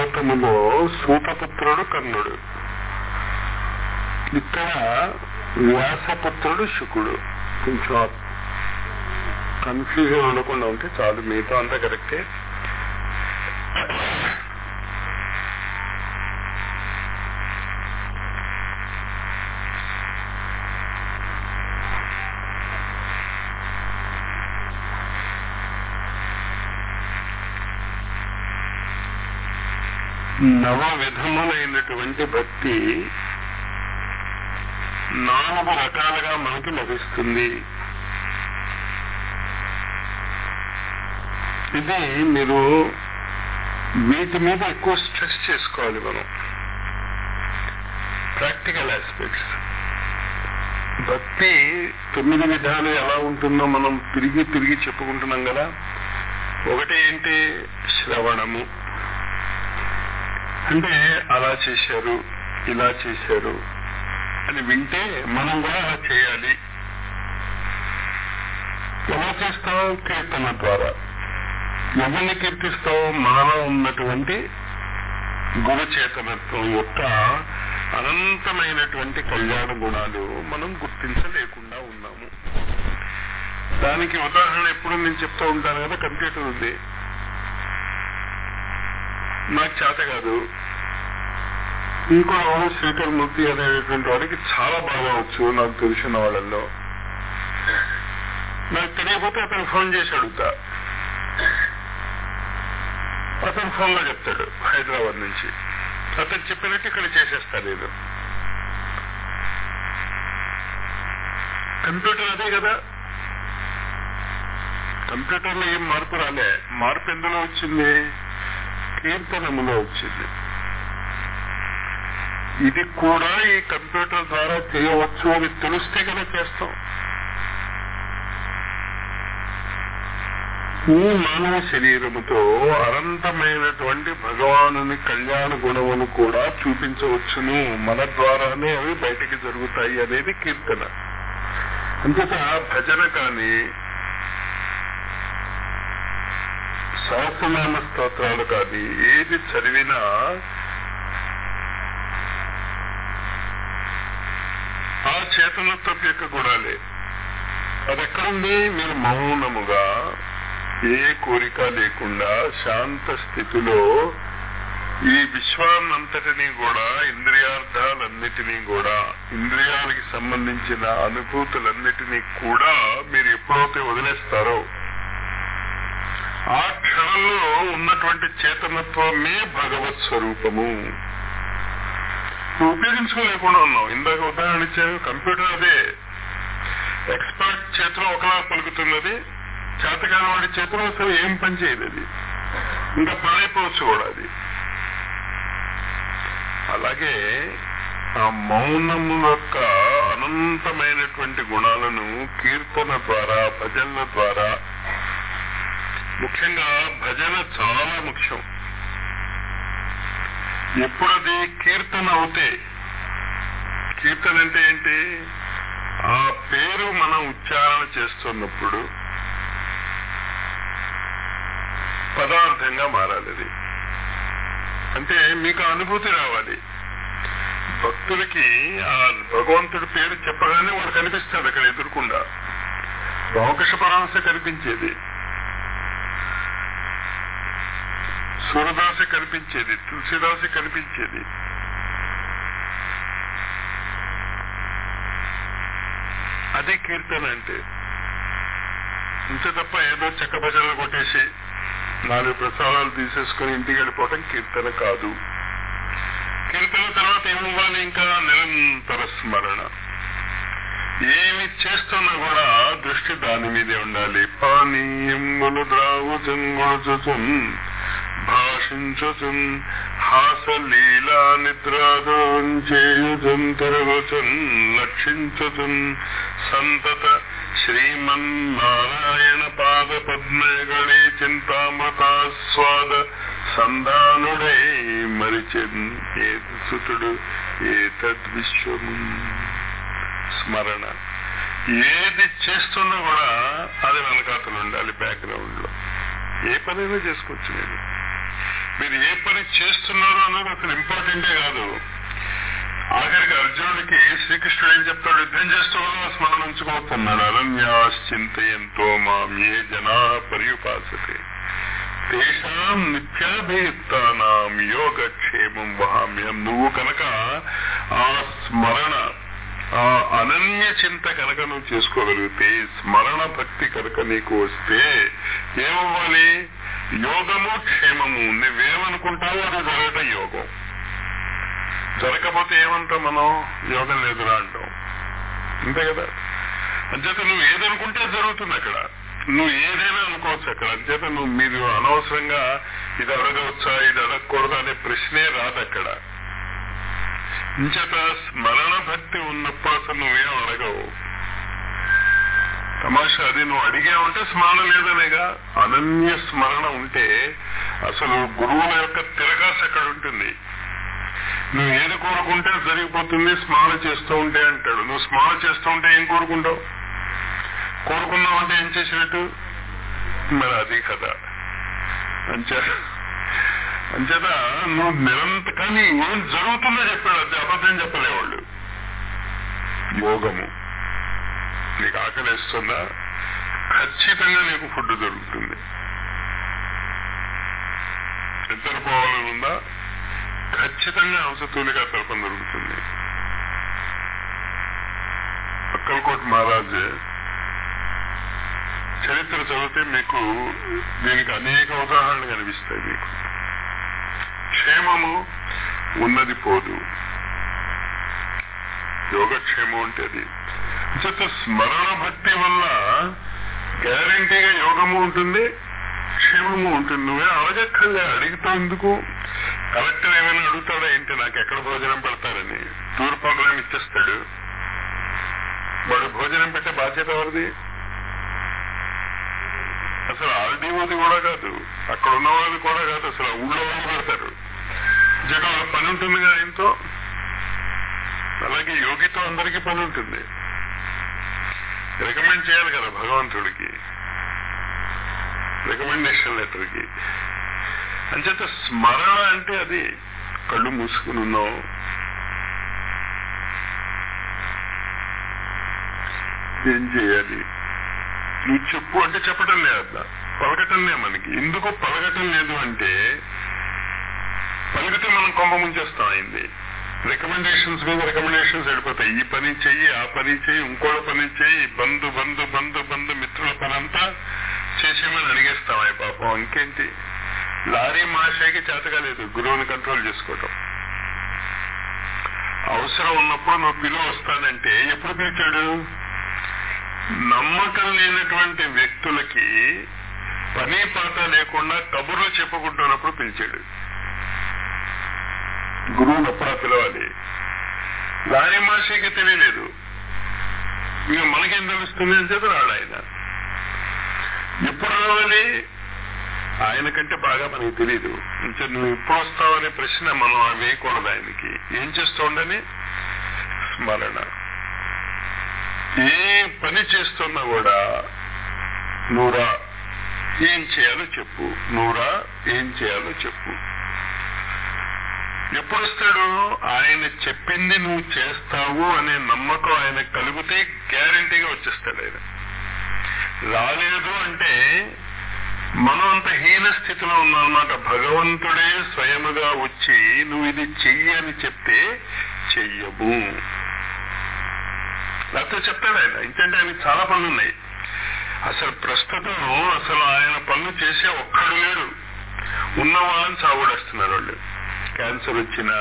భాగవతములో సూతపుత్రుడు కర్ణుడు ఇక్కడ వ్యాసపుత్రుడు శుకుడు కొంచెం కన్ఫ్యూజన్ ఉండకుండా ఉంటే చాలు మిగతా అంతా కరెక్టే నవ విధములైనటువంటి భక్తి నాలుగు రకాలుగా మనకి లభిస్తుంది ఇది మీరు వీటి మీద ఎక్కువ స్ట్రెస్ చేసుకోవాలి మనం ప్రాక్టికల్ ఆస్పెక్ట్స్ భక్తి తొమ్మిది విధాలు ఎలా ఉంటుందో మనం తిరిగి తిరిగి చెప్పుకుంటున్నాం కదా ఒకటి ఏంటి శ్రవణము అంటే అలా చేశారు ఇలా చేశారు అని వింటే మనం కూడా అలా చేయాలి ఎలా చేస్తాం కీర్తన ద్వారా ఎవరిని కీర్తిస్తాం మనలో ఉన్నటువంటి గురు చేతనత్వం యొక్క అనంతమైనటువంటి కళ్యాణ గుణాలు మనం గుర్తించలేకుండా ఉన్నాము దానికి ఉదాహరణ ఎప్పుడు నేను చెప్తూ ఉంటాను కదా కంప్యూటర్ ఉంది నాకు చేత కాదు ఇంకో వాడు శ్రీకర్ మూర్తి అనేటువంటి వాడికి చాలా బాగా వచ్చు నాకు తెలిసిన వాళ్ళల్లో నాకు తెలియకపోతే అతను ఫోన్ చేసి అడుగుతా అతను ఫోన్ లో చెప్తాడు హైదరాబాద్ నుంచి అతను చెప్పినట్టు ఇక్కడ చేసేస్తా నేను కంప్యూటర్ అదే కదా కంప్యూటర్ లో ఏం మార్పు రాలే మార్పు ఎందులో వచ్చింది కీర్తనములో వచ్చింది ఇది కూడా ఈ కంప్యూటర్ ద్వారా చేయవచ్చు అని తెలిస్తే కదా చేస్తాం ఈ మానవ శరీరముతో అనంతమైనటువంటి భగవానుని కళ్యాణ గుణమును కూడా చూపించవచ్చును మన ద్వారానే అవి బయటికి జరుగుతాయి అనేది కీర్తన అంతేత భజన కానీ సహస్రనామ స్తోత్రాలు కానీ ఏది చదివినా ఆ చేతనత్వం యొక్క గుణాలే అది ఎక్కడుంది మీరు మౌనముగా ఏ కోరిక లేకుండా శాంత స్థితిలో ఈ విశ్వాన్నంతటినీ కూడా ఇంద్రియార్థాలన్నిటినీ కూడా ఇంద్రియాలకి సంబంధించిన అనుభూతులన్నిటినీ కూడా మీరు ఎప్పుడైతే వదిలేస్తారో ఆ క్షణంలో ఉన్నటువంటి చేతనత్వమే భగవత్ స్వరూపము నువ్వు ఉపయోగించుకోలేకుండా ఉన్నావు ఇందాక ఉదాహరణ ఇచ్చాను కంప్యూటర్ అదే ఎక్స్పర్ట్ చేతిలో ఒకలా పలుకుతున్నది చేతకాని వాడి చేతిలో అసలు ఏం పని చేయదు అది ఇంకా పాడైపోవచ్చు కూడా అది అలాగే ఆ మౌనము యొక్క అనంతమైనటువంటి గుణాలను కీర్తన ద్వారా భజనల ద్వారా ముఖ్యంగా భజన చాలా ముఖ్యం ఎప్పుడది కీర్తన అవుతే కీర్తన అంటే ఏంటి ఆ పేరు మనం ఉచ్చారణ చేస్తున్నప్పుడు పదార్థంగా మారాలి అది అంటే మీకు అనుభూతి రావాలి భక్తులకి ఆ భగవంతుడి పేరు చెప్పగానే వాడు కనిపిస్తాడు అక్కడ ఎదురుకుండా రామకృష్ణ పరమహంస కనిపించేది సూరదాసి కనిపించేది తులసిదాసి కనిపించేది అదే కీర్తన అంటే ఇంతే తప్ప ఏదో చెక్క భజనలు కొట్టేసి నాలుగు ప్రసాదాలు తీసేసుకుని ఇంటికి వెళ్ళిపోవటం కీర్తన కాదు కీర్తన తర్వాత ఏమివ్వాలి ఇంకా నిరంతర స్మరణ ఏమి చేస్తున్నా కూడా దృష్టి దాని మీదే ఉండాలి పానీయములు ద్రావుచున్ భాషించుచున్ హాసలీలా నిద్రాదోంచేయుచున్ తిరుగుచున్ లక్షించుచున్ సంతత శ్రీమన్నారాయణ పాద పద్మగళి చింతామృతాస్వాద సంధానుడై మరిచెన్ ఏ సుతుడు ఏ తద్విశ్వము స్మరణ ఏది చేస్తున్నా కూడా అది వెనకాతలు ఉండాలి బ్యాక్గ్రౌండ్ లో ఏ పనైనా చేసుకోవచ్చు నేను మీరు ఏ పని చేస్తున్నారో అన్నది అసలు ఇంపార్టెంటే కాదు ఆఖరికి అర్జునుడికి శ్రీకృష్ణుడు ఏం చెప్తాడు యుద్ధం చేస్తూ స్మరణ ఉంచుకోతున్నాడు అరణ్యాశ్చింతయంతో మాం ఏ జనా పర్యుపాసతే తేషాం నిత్యాభియుక్తానాం యోగక్షేమం వహామ్యం నువ్వు కనుక ఆ స్మరణ ఆ అనన్య చింత కనుక నువ్వు చేసుకోగలిగితే స్మరణ భక్తి కనుక నీకు వస్తే ఏమవ్వాలి యోగము క్షేమము నువ్వేమనుకుంటావో అది జరగటం యోగం జరగకపోతే ఏమంటాం మనం యోగం లేదురా అంటాం అంతే కదా అంచేత నువ్వు ఏదనుకుంటే జరుగుతుంది అక్కడ నువ్వు ఏదైనా అనుకోవచ్చు అక్కడ అంచేత నువ్వు మీరు అనవసరంగా ఇది అడగవచ్చా ఇది అడగకూడదు అనే ప్రశ్నే రాదు అక్కడ ఇంచేత స్మరణ భక్తి ఉన్నప్పుడు అసలు నువ్వేం అడగవు తమాషా అది నువ్వు అడిగావంటే స్మరణ లేదనేగా అనన్య స్మరణ ఉంటే అసలు గురువుల యొక్క తిరగాస అక్కడ ఉంటుంది నువ్వు ఏది కోరుకుంటే జరిగిపోతుంది స్మరణ చేస్తూ ఉంటే అంటాడు నువ్వు స్మరణ చేస్తూ ఉంటే ఏం కోరుకుంటావు కోరుకున్నావు అంటే ఏం చేసినట్టు మరి అది కదా అంచే అంచేత నువ్వు నిరంతర కానీ ఏం జరుగుతుందో చెప్పాడు అది అబద్ధం చెప్పలేవాళ్ళు యోగము నీకు ఆకలిస్తుందా ఖచ్చితంగా నీకు ఫుడ్ దొరుకుతుంది నిద్రపోవాలని ఉందా ఖచ్చితంగా హంసతూలిగా తల్పం దొరుకుతుంది అక్కల్కోట్ మహారాజ్ చరిత్ర చదివితే మీకు దీనికి అనేక ఉదాహరణలు కనిపిస్తాయి మీకు క్షేమము ఉన్నది పోదు యోగక్షేమం అంటే అది చేత స్మరణ భక్తి వల్ల గ్యారంటీగా యోగము ఉంటుంది క్షేమము ఉంటుంది నువ్వే అడగక్కర్లే అడిగితే ఎందుకు కలెక్టర్ ఏమైనా అడుగుతాడా ఏంటి నాకు ఎక్కడ భోజనం పెడతారని టూర్ ప్రోగ్రామ్ ఇచ్చేస్తాడు వాడు భోజనం పెట్టే బాధ్యత ఎవరిది అసలు ఆర్డీఓది కూడా కాదు అక్కడ ఉన్న వాళ్ళది కూడా కాదు అసలు ఊళ్ళో వాళ్ళు పెడతారు జగన్ వాళ్ళ పని ఉంటుంది కదా ఆయనతో అలాగే యోగితో అందరికీ పని ఉంటుంది రికమెండ్ చేయాలి కదా భగవంతుడికి రికమెండేషన్ లెటర్కి అంచేత స్మరణ అంటే అది కళ్ళు మూసుకుని ఉన్నావు ఏం చేయాలి నువ్వు చెప్పు అంటే చెప్పటం లేదు పలకటం లే మనకి ఎందుకు పలకటం లేదు అంటే పలికితే మనం కొంప ముంచేస్తాం అయింది రికమెండేషన్స్ మీద రికమెండేషన్స్ వెళ్ళిపోతాయి ఈ పని చెయ్యి ఆ పని చెయ్యి ఇంకో పని చెయ్యి బంధు బంధు బంధు బంధు మిత్రుల పని అంతా చేసేమని అడిగేస్తాం అయ్యి పాపం ఇంకేంటి లారీ మాషాకి చేతగా లేదు గురువుని కంట్రోల్ చేసుకోవటం అవసరం ఉన్నప్పుడు నువ్వు పిలువ వస్తానంటే ఎప్పుడు పిలిచాడు నమ్మకం లేనటువంటి వ్యక్తులకి పని పాట లేకుండా కబుర్లు చెప్పుకుంటున్నప్పుడు పిలిచాడు గురువుని అప్పుడా పిలవాలి లారీ మాషకి తెలియలేదు ఇక మనకేం తెలుస్తుంది అని చెప్పి రాడు ఆయన ఎప్పుడు రావాలి ఆయన కంటే బాగా మనకి తెలియదు అంటే నువ్వు ఎప్పుడు వస్తావనే ప్రశ్న మనం వేయకూడదు ఆయనకి ఏం చేస్తూ ఉండని స్మరణ ఏ పని చేస్తున్నా కూడా నూరా ఏం చేయాలో చెప్పు నూరా ఏం చేయాలో చెప్పు ఎప్పుడు వస్తాడు ఆయన చెప్పింది నువ్వు చేస్తావు అనే నమ్మకం ఆయన కలిగితే గ్యారంటీగా వచ్చేస్తాడు ఆయన రాలేదు అంటే మనం అంత హీన స్థితిలో ఉన్నామన్నమాట భగవంతుడే స్వయముగా వచ్చి నువ్వు ఇది చెయ్యి అని చెప్తే చెయ్యము లేకపోతే చెప్తాడు ఆయన ఎందుకంటే ఆయనకి చాలా పనులు ఉన్నాయి అసలు ప్రస్తుతం అసలు ఆయన పనులు చేసే ఒక్కడు లేడు ఉన్న వాళ్ళని చావుడేస్తున్నారు వాళ్ళు క్యాన్సర్ వచ్చినా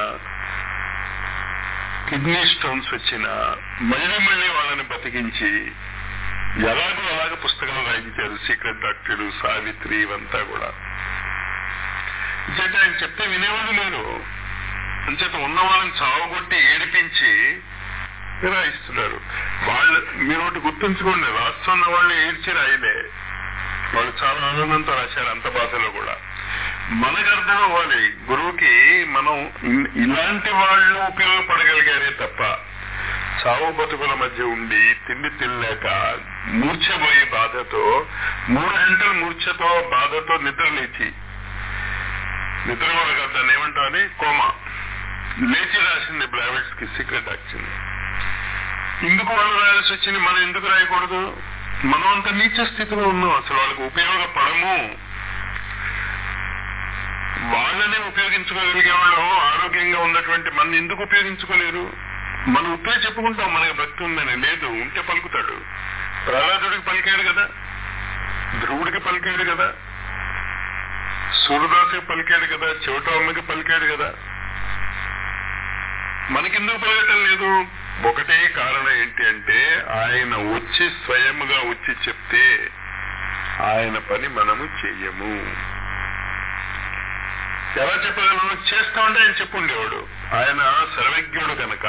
కిడ్నీ స్టోన్స్ వచ్చినా మళ్ళీ మళ్ళీ వాళ్ళని బతికించి ఎలాగో అలాగ పుస్తకాలు రాయించారు సీక్రెట్ డాక్టర్లు సావిత్రి ఇవంతా కూడా అంచేత ఆయన చెప్తే వినేవాళ్ళు లేరు అంచేత ఉన్న వాళ్ళని చావగొట్టి ఏడిపించి రాయిస్తున్నారు వాళ్ళు మీరు ఒకటి గుర్తుంచుకోండి రాస్తున్న వాళ్ళు ఏడ్చి రాయలే వాళ్ళు చాలా ఆనందంతో రాశారు అంత బాధలో కూడా మనకు అర్థం అవ్వాలి గురువుకి మనం ఇన్- ఇలాంటి వాళ్ళు ఉపయోగపడగలిగారే తప్ప చావు బతుకుల మధ్య ఉండి తిండి తినలేక మూర్ఛపోయే బాధతో మూడు గంటల మూర్ఛతో బాధతో నిద్ర లేచి నిద్ర కూడా కాదు దాన్ని ఏమంటామని కోమా లేచి రాసింది బ్లావెట్స్ కి సీక్రెట్ యాక్షన్ ఎందుకు వాళ్ళు రాయాల్సి వచ్చింది మనం ఎందుకు రాయకూడదు మనం అంత నీచ స్థితిలో ఉన్నాం అసలు వాళ్ళకి ఉపయోగపడము వాళ్ళనే ఉపయోగించుకోగలిగే వాళ్ళు ఆరోగ్యంగా ఉన్నటువంటి మన ఎందుకు ఉపయోగించుకోలేరు మనం ఉత్తే చెప్పుకుంటాం మనకి భక్తి ఉందని లేదు ఉంటే పలుకుతాడు ప్రహ్లాదుడికి పలికాడు కదా ధ్రువుడికి పలికాడు కదా సూర్యదాసుకి పలికాడు కదా చెవిటమ్మకి పలికాడు కదా మనకెందుకు పలకటం లేదు ఒకటే కారణం ఏంటి అంటే ఆయన వచ్చి స్వయముగా వచ్చి చెప్తే ఆయన పని మనము చెయ్యము ఎలా చెప్పగలను చేస్తా ఉంటే ఆయన చెప్పుండేవాడు ఆయన సర్వజ్ఞుడు కనుక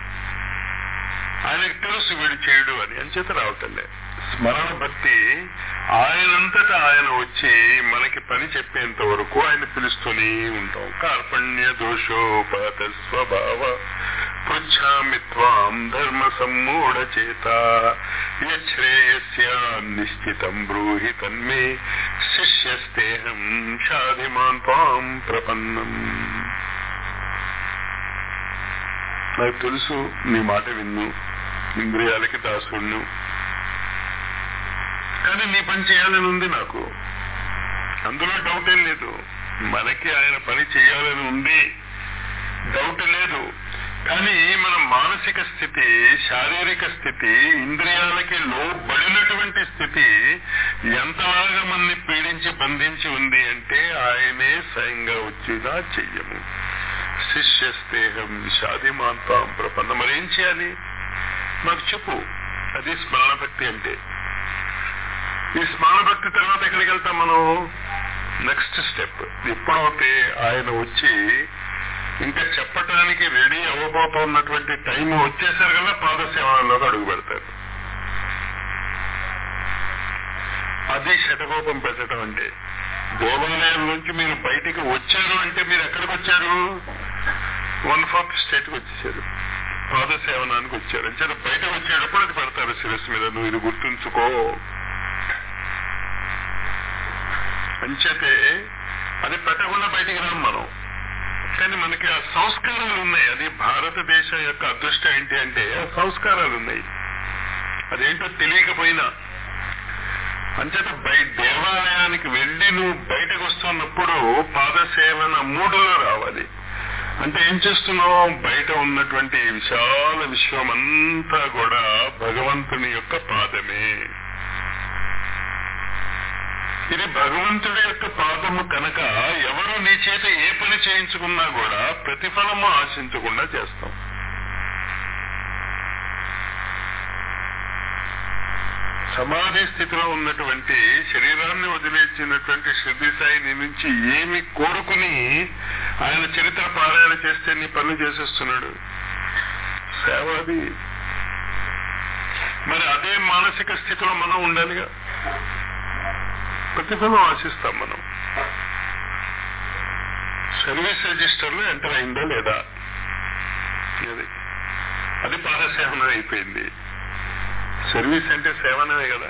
ఆయనకు తెలుసు వీడు చేయడు అని అంచేత రావటంలే స్మరణ భక్తి ఆయనంతటా ఆయన వచ్చి మనకి పని చెప్పేంత వరకు ఆయన పిలుస్తూనే ఉంటాం కార్పణ్య దోషోపత స్వభావ పృచ్ఛామి త్వాం ధర్మ సమ్మూఢ చేత యశ్రేయస్య నిశ్చితం బ్రూహి తన్మే శిష్యస్తేహం షాధిమాన్ త్వాం ప్రపన్నం నాకు తెలుసు నీ మాట విన్ను ఇంద్రియాలకి దాసుణ్ణు కానీ నీ పని చేయాలని ఉంది నాకు అందులో డౌట్ ఏం లేదు మనకి ఆయన పని చేయాలని ఉంది డౌట్ లేదు కానీ మన మానసిక స్థితి శారీరక స్థితి ఇంద్రియాలకి లోబడినటువంటి స్థితి ఎంతలాగా మనని పీడించి బంధించి ఉంది అంటే ఆయనే స్వయంగా వచ్చేదా చెయ్యము శిష్యస్తేహం షాదిమాంతాం ప్రపన్న మరేం చేయాలి మాకు చెప్పు అది స్మరణ భక్తి అంటే ఈ స్మరణ భక్తి తర్వాత ఎక్కడికి వెళ్తాం మనం నెక్స్ట్ స్టెప్ ఎప్పుడైతే ఆయన వచ్చి ఇంకా చెప్పటానికి రెడీ అవ్వబోతున్నటువంటి టైం వచ్చేసరికల్లా పాదసేవలోకి అడుగు పెడతారు అది శటకోపం పెట్టడం అంటే దేవాలయం నుంచి మీరు బయటికి వచ్చారు అంటే మీరు ఎక్కడికి వచ్చారు వన్ ఫోర్త్ స్టేట్కి వచ్చేసారు పాదసేవనానికి వచ్చారు అంటే బయట వచ్చేటప్పుడు అది పెడతారు శిరస్సు మీద నువ్వు ఇది గుర్తుంచుకో అంచేతే అది పెట్టకుండా బయటికి రాం మనం కానీ మనకి ఆ సంస్కారాలు ఉన్నాయి అది భారతదేశం యొక్క అదృష్టం ఏంటి అంటే ఆ సంస్కారాలు ఉన్నాయి అదేంటో తెలియకపోయినా అంచేత బయ దేవాలయానికి వెళ్ళి నువ్వు బయటకు వస్తున్నప్పుడు పాదసేవన మూడులో రావాలి అంటే ఏం చేస్తున్నావు బయట ఉన్నటువంటి విశాల విశ్వం అంతా కూడా భగవంతుని యొక్క పాదమే ఇది భగవంతుడి యొక్క పాదము కనుక ఎవరు నీ చేత ఏ పని చేయించుకున్నా కూడా ప్రతిఫలము ఆశించకుండా చేస్తాం సమాధి స్థితిలో ఉన్నటువంటి శరీరాన్ని వదిలేసినటువంటి షిర్ది సాయి నీ నుంచి ఏమి కోరుకుని ఆయన చరిత్ర పారాయణ చేస్తే నీ పనులు చేసేస్తున్నాడు సేవ అది మరి అదే మానసిక స్థితిలో మనం ఉండాలిగా ప్రతిఫలం ఆశిస్తాం మనం సర్వీస్ రిజిస్టర్లో ఎంటర్ అయిందా లేదా అది అది పాదసేవనం అయిపోయింది సర్వీస్ అంటే సేవనమే కదా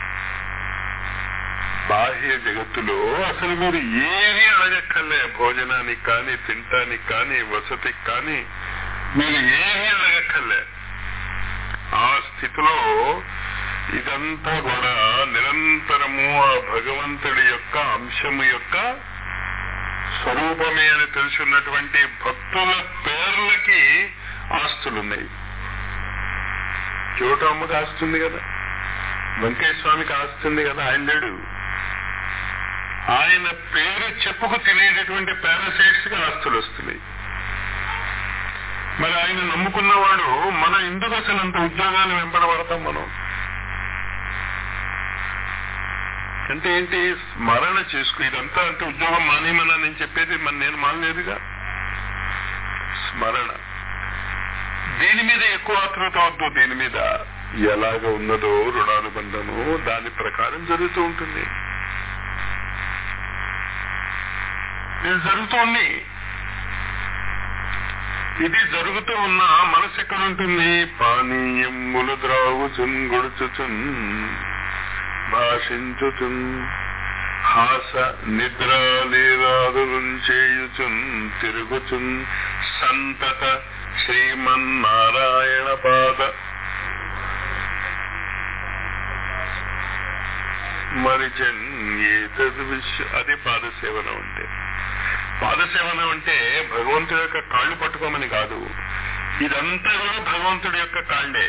బాహ్య జగత్తులో అసలు మీరు ఏది అడగక్కర్లే భోజనానికి కానీ తినటానికి కానీ వసతికి కానీ మీరు ఏమీ అడగక్కర్లే ఆ స్థితిలో ఇదంతా కూడా నిరంతరము ఆ భగవంతుడి యొక్క అంశము యొక్క స్వరూపమే అని తెలుసున్నటువంటి భక్తుల పేర్లకి ఆస్తులున్నాయి చోటమ్మకి ఆస్తుంది కదా వెంకటేశ్వర స్వామికి ఆస్తుంది కదా ఆయన లేడు ఆయన పేరు చెప్పుకు తినేటటువంటి పారాసైట్స్ కి ఆస్తులు వస్తున్నాయి మరి ఆయన నమ్ముకున్నవాడు మనం ఎందుకు అసలు అంత ఉద్యోగాలు వెంబడబడతాం మనం అంటే ఏంటి స్మరణ చేసుకు ఇదంతా అంటే ఉద్యోగం మానేమన్నా నేను చెప్పేది మరి నేను మానలేదుగా స్మరణ దీని మీద ఎక్కువ ఆతృత వద్దు దీని మీద ఎలాగ ఉన్నదో రుణానుబంధము దాని ప్రకారం జరుగుతూ ఉంటుంది ఇది జరుగుతోంది ఇది జరుగుతూ ఉన్న మనసు ఎక్కడ ఉంటుంది పానీయములు ద్రావుచున్ గొడుచుచున్ భాషించుచున్ హాస నిద్ర లీలాదులుంచేయుచున్ తిరుగుచున్ సంతత శ్రీమన్నారాయణ పాద మరిచన్ ఏతద్ విశ్వ అది పాదసేవనం అంటే పాదసేవనం అంటే భగవంతుడి యొక్క కాళ్ళు పట్టుకోమని కాదు ఇదంతా కూడా భగవంతుడి యొక్క కాళ్ళే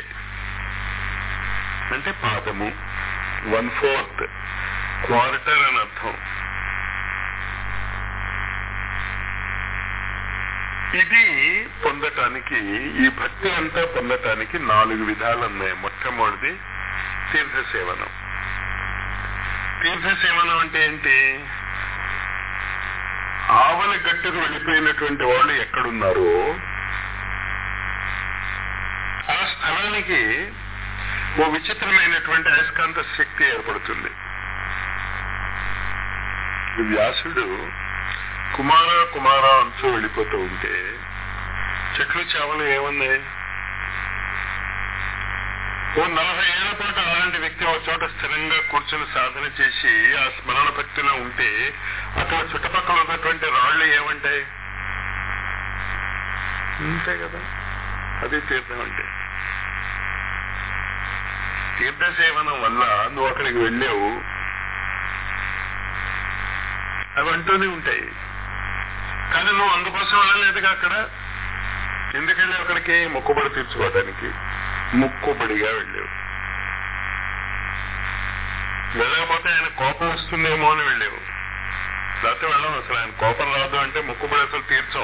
అంటే పాదము వన్ ఫోర్త్ క్వార్టర్ అని అర్థం ఇది పొందటానికి ఈ భక్తి అంతా పొందటానికి నాలుగు విధాలు ఉన్నాయి మొట్టమొదటిది తీర్థ సేవనం తీర్థ సేవనం అంటే ఏంటి ఆవలి గట్టుకు వెళ్ళిపోయినటువంటి వాళ్ళు ఎక్కడున్నారో ఆ స్థలానికి ఓ విచిత్రమైనటువంటి అయస్కాంత శక్తి ఏర్పడుతుంది వ్యాసుడు కుమార కుమార అంటూ వెళ్ళిపోతూ ఉంటే చెట్లు చేవలు ఏమున్నాయి ఓ నలభై ఏళ్ల పాటు అలాంటి వ్యక్తి ఒక చోట స్థిరంగా కూర్చొని సాధన చేసి ఆ స్మరణ భక్తిలో ఉంటే అక్కడ చుట్టుపక్కల ఉన్నటువంటి రాళ్లు ఏమంటాయి అంతే కదా అది తీర్థం అంటే తీర్థ సేవనం వల్ల నువ్వు అక్కడికి వెళ్ళావు అవి అంటూనే ఉంటాయి కానీ నువ్వు అందుకోసం వెళ్ళలేదుగా అక్కడ ఎందుకు వెళ్ళావు అక్కడికి మొక్కుబడి తీర్చుకోవడానికి ముక్కుబడిగా వెళ్ళావు వెళ్ళకపోతే ఆయన కోపం వస్తుందేమో అని వెళ్ళావు లేకపోతే వెళ్ళం అసలు ఆయన కోపం రాదు అంటే ముక్కుబడి అసలు తీర్చం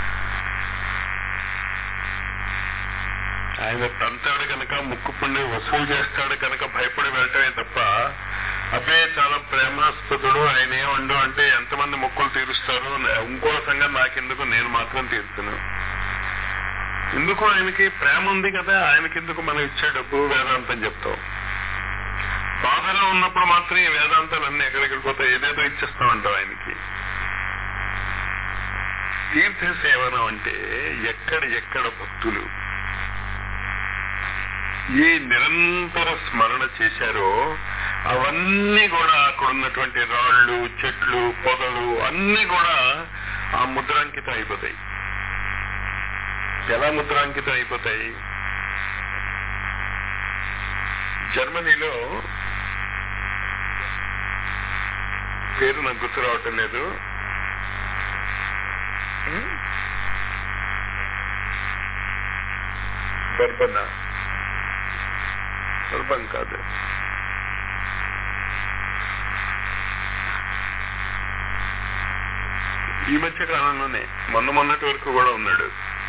ఆయన తంతాడు కనుక ముక్కు పుండి వసూలు చేస్తాడు కనుక భయపడి వెళ్ళటమే తప్ప అబ్బే చాలా ప్రేమాస్పదుడు ఆయన ఏమండు అంటే ఎంతమంది మొక్కులు తీరుస్తారు ఇంకో సంగతి నాకెందుకు నేను మాత్రం తీరుతున్నాను ఎందుకు ఆయనకి ప్రేమ ఉంది కదా ఆయనకి ఎందుకు మనం ఇచ్చే డబ్బు వేదాంతం చెప్తాం బాధలో ఉన్నప్పుడు మాత్రం ఈ వేదాంతాలు అన్ని ఎక్కడికి పోతాయి ఏదేదో ఇచ్చేస్తా ఉంటాం ఆయనకి తీర్థ సేవనం అంటే ఎక్కడ ఎక్కడ భక్తులు ఈ నిరంతర స్మరణ చేశారో అవన్నీ కూడా అక్కడ ఉన్నటువంటి రాళ్ళు చెట్లు పొదలు అన్ని కూడా ఆ ముద్రాంకితం అయిపోతాయి ఎలా ముద్రాంకితం అయిపోతాయి జర్మనీలో పేరు నాకు గుర్తు రావటం లేదు బర్బన్ బర్బన్ కాదు ఈ మధ్య కాలంలోనే మొన్న మొన్నటి వరకు కూడా ఉన్నాడు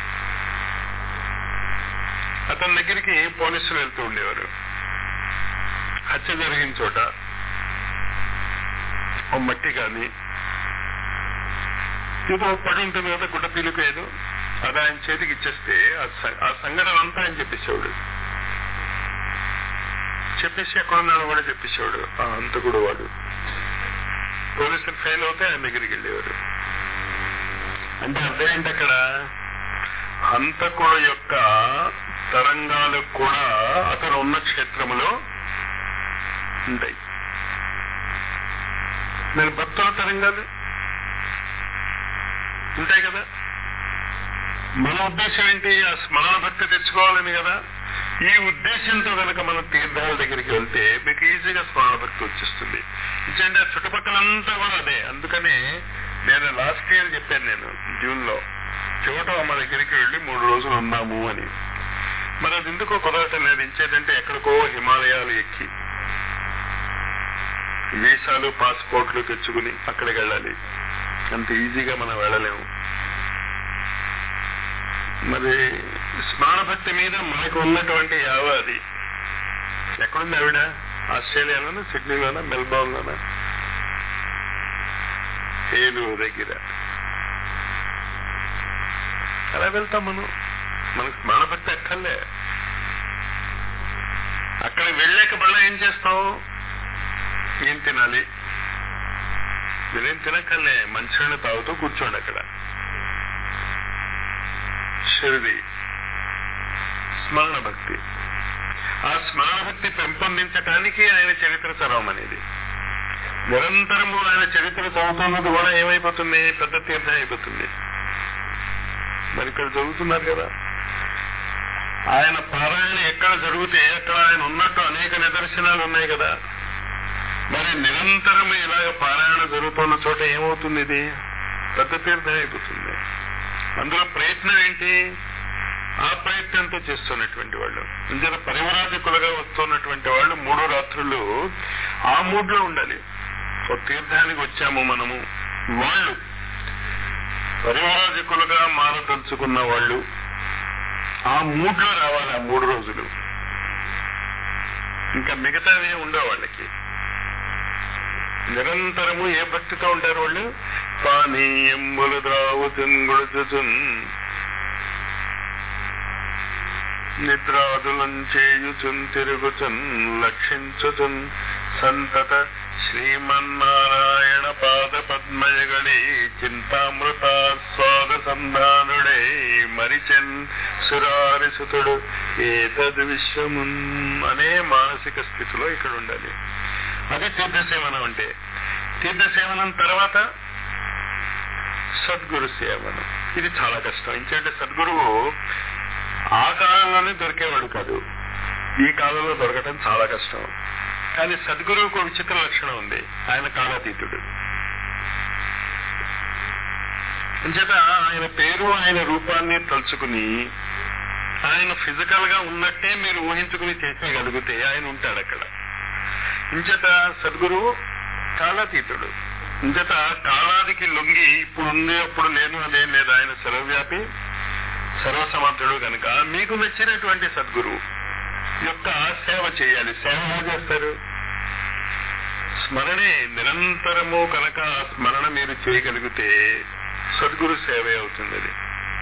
అతని దగ్గరికి పోలీసులు వెళ్తూ ఉండేవారు హత్య జరిగిన చోట ఓ మట్టి కానీ ఏదో పడి ఉంటుంది కదా గుడ్డ పీలుకు ఏదో అది ఆయన చేతికి ఇచ్చేస్తే ఆ సంఘటన అంతా ఆయన చెప్పేసేవాడు చెప్పేసి ఎక్కడున్నాడో కూడా చెప్పేసేవాడు ఆ అంతకుడు వాడు పోలీసులు ఫెయిల్ అవుతే ఆయన దగ్గరికి వెళ్ళేవారు అంటే అర్థం అక్కడ హంతకుడు యొక్క తరంగాలు కూడా అతను ఉన్న క్షేత్రములో ఉంటాయి మరి భక్తుల తరంగాలు ఉంటాయి కదా మన ఉద్దేశం ఏంటి ఆ స్మరణ భక్తి తెచ్చుకోవాలని కదా ఈ ఉద్దేశంతో కనుక మనం తీర్థాల దగ్గరికి వెళ్తే మీకు ఈజీగా స్మరణ భక్తి వచ్చేస్తుంది ఎందుకంటే ఆ చుట్టుపక్కలంతా కూడా అదే అందుకనే నేను లాస్ట్ ఇయర్ చెప్పాను నేను జూన్ లో చివటమ్మ దగ్గరికి వెళ్ళి మూడు రోజులు ఉన్నాము అని మరి అది ఎందుకో కుదరటం లేదు ఇచ్చేదంటే ఎక్కడికో హిమాలయాలు ఎక్కి వీసాలు పాస్పోర్ట్లు తెచ్చుకుని అక్కడికి వెళ్ళాలి అంత ఈజీగా మనం వెళ్ళలేము మరి స్మరణ భక్తి మీద మనకు ఉన్నటువంటి యావ అది ఎక్కడుంది ఆవిడ ఆస్ట్రేలియాలోనా సిడ్నీలోనా మెల్బోర్న్లోనా ఏలూరు దగ్గర అలా వెళ్తాం మనం మనకు స్మరణ భక్తి అక్కర్లే అక్కడ వెళ్ళాక మళ్ళీ ఏం చేస్తాం ఏం తినాలి మీరేం తినక్కర్లే మంచినీళ్ళు తాగుతూ కూర్చోండి అక్కడ షిరిడి స్మరణ భక్తి ఆ స్మరణ భక్తి పెంపొందించటానికి ఆయన చరిత్ర చదవం అనేది నిరంతరము ఆయన చరిత్ర చదువుతున్నది కూడా ఏమైపోతుంది పెద్ద తీర్థం అయిపోతుంది మరి ఇక్కడ చదువుతున్నారు కదా ఆయన పారాయణ ఎక్కడ జరిగితే అక్కడ ఆయన ఉన్నట్టు అనేక నిదర్శనాలు ఉన్నాయి కదా మరి నిరంతరం ఇలాగ పారాయణ జరుగుతున్న చోట ఏమవుతుంది ఇది పెద్ద తీర్థం అయిపోతుంది అందులో ప్రయత్నం ఏంటి ఆ ప్రయత్నంతో చేస్తున్నటువంటి వాళ్ళు ఇందులో పరివరాజకులుగా వస్తున్నటువంటి వాళ్ళు మూడు రాత్రులు ఆ మూడ్లో ఉండాలి ఒక తీర్థానికి వచ్చాము మనము వాళ్ళు పరివరాజకులుగా మారదలుచుకున్న వాళ్ళు ఆ మూడ్లో రావాలి ఆ మూడు రోజులు ఇంకా మిగతావి ఉండవు వాళ్ళకి నిరంతరము ఏ భక్తితో ఉంటారు వాళ్ళు పానీయంబులు ద్రావుతున్ గుడుచుచున్ నిద్రాదులం చేయుచున్ తిరుగుచున్ లక్షించుచున్ సంతత శ్రీమన్నారాయణ పాద పద్మయగడి చింతామృత స్వాద సంధానుడే మరిచెన్ సురారిసుతుడు ఏతద్ విశ్వమున్ అనే మానసిక స్థితిలో ఇక్కడ ఉండాలి అది తీర్థసేవనం అంటే తీర్థసేవనం తర్వాత సద్గురు సేవనం ఇది చాలా కష్టం ఎందుకంటే సద్గురువు ఆ కాలంలోనే దొరికేవాడు కాదు ఈ కాలంలో దొరకటం చాలా కష్టం కానీ సద్గురువుకు ఒక విచిత్ర లక్షణం ఉంది ఆయన కాలాతీతుడు అంచేత ఆయన పేరు ఆయన రూపాన్ని తలుచుకుని ఆయన ఫిజికల్ గా ఉన్నట్టే మీరు ఊహించుకుని చేసేయగలిగితే ఆయన ఉంటాడు అక్కడ ఇంచేత సద్గురువు కాలాతీతుడు ఇంచేత కాలాదికి లొంగి ఇప్పుడు ఉంది అప్పుడు నేను అదేం లేదు ఆయన సర్వవ్యాపి సర్వసమర్థుడు కనుక మీకు నచ్చినటువంటి సద్గురువు యొక్క సేవ చేయాలి సేవ ఎలా చేస్తారు స్మరణే నిరంతరము కనుక ఆ స్మరణ మీరు చేయగలిగితే సద్గురు సేవే అవుతుంది అది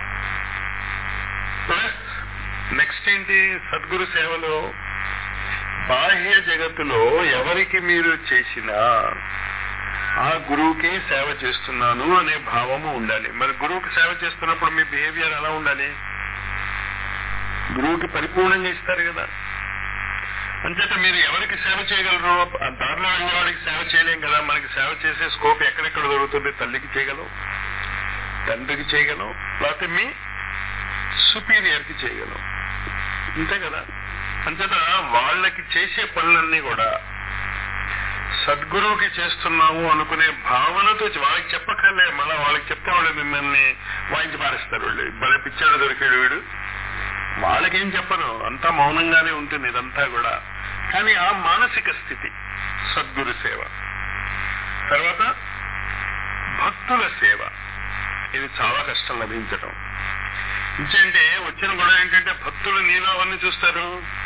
ప్లస్ నెక్స్ట్ ఏంటి సద్గురు సేవలో బాహ్య జగత్తులో ఎవరికి మీరు చేసినా ఆ గురువుకి సేవ చేస్తున్నాను అనే భావము ఉండాలి మరి గురువుకి సేవ చేస్తున్నప్పుడు మీ బిహేవియర్ ఎలా ఉండాలి గురువుకి పరిపూర్ణంగా ఇస్తారు కదా అంచేత మీరు ఎవరికి సేవ చేయగలరు ఆ దారిలో వెళ్ళే వాడికి సేవ చేయలేం కదా మనకి సేవ చేసే స్కోప్ ఎక్కడెక్కడ దొరుకుతుంది తల్లికి చేయగలం తండ్రికి చేయగలం లేకపోతే మీ సుపీరియర్ కి చేయగలం అంతే కదా అంచేత వాళ్ళకి చేసే పనులన్నీ కూడా సద్గురువుకి చేస్తున్నాము అనుకునే భావనతో వాళ్ళకి చెప్పక్కర్లే మళ్ళా వాళ్ళకి చెప్తే వాళ్ళు మిమ్మల్ని వాయించి పారేస్తారు వాళ్ళు భలే పిచ్చాడు దొరికాడు వీడు వాళ్ళకేం చెప్పరు అంతా మౌనంగానే ఉంటుంది ఇదంతా కూడా కానీ ఆ మానసిక స్థితి సద్గురు సేవ తర్వాత భక్తుల సేవ ఇది చాలా కష్టం లభించడం ఇంకేంటే వచ్చిన గొడవ ఏంటంటే భక్తులు నీలో అవన్నీ చూస్తారు